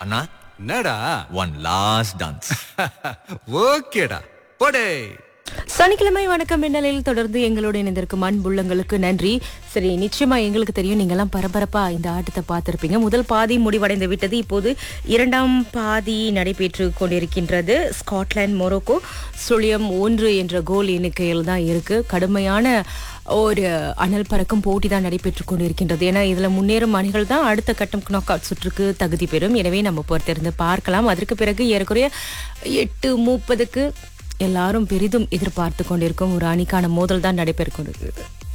அண்ணா என்னடா one last dance ஓகேடா போடே சனிக்கிழமை வணக்கம் மின்னலில் தொடர்ந்து எங்களோட இணைந்திருக்கும் அன்புள்ளங்களுக்கு நன்றி சரி நிச்சயமா எங்களுக்கு தெரியும் நீங்கெல்லாம் பரபரப்பா இந்த ஆட்டத்தை பார்த்திருப்பீங்க முதல் பாதி முடிவடைந்து விட்டது இப்போது இரண்டாம் பாதி நடைபெற்று கொண்டிருக்கின்றது ஸ்காட்லாந்து மொரோக்கோ சுழியம் ஒன்று என்ற கோல் எண்ணிக்கையில் தான் இருக்கு கடுமையான ஒரு அனல் பறக்கும் போட்டி தான் நடைபெற்று கொண்டிருக்கின்றது ஏன்னா இதுல முன்னேறும் அணிகள் தான் அடுத்த கட்டம் நாக் அவுட் சுற்றுக்கு தகுதி பெறும் எனவே நம்ம பொறுத்திருந்து பார்க்கலாம் அதற்கு பிறகு ஏறக்குறைய எட்டு முப்பதுக்கு எல்லாரும் பெரிதும் எதிர்பார்த்து கொண்டிருக்கும் ஒரு அணிக்கான மோதல் தான் நடைபெற கொண்டிருக்கிறது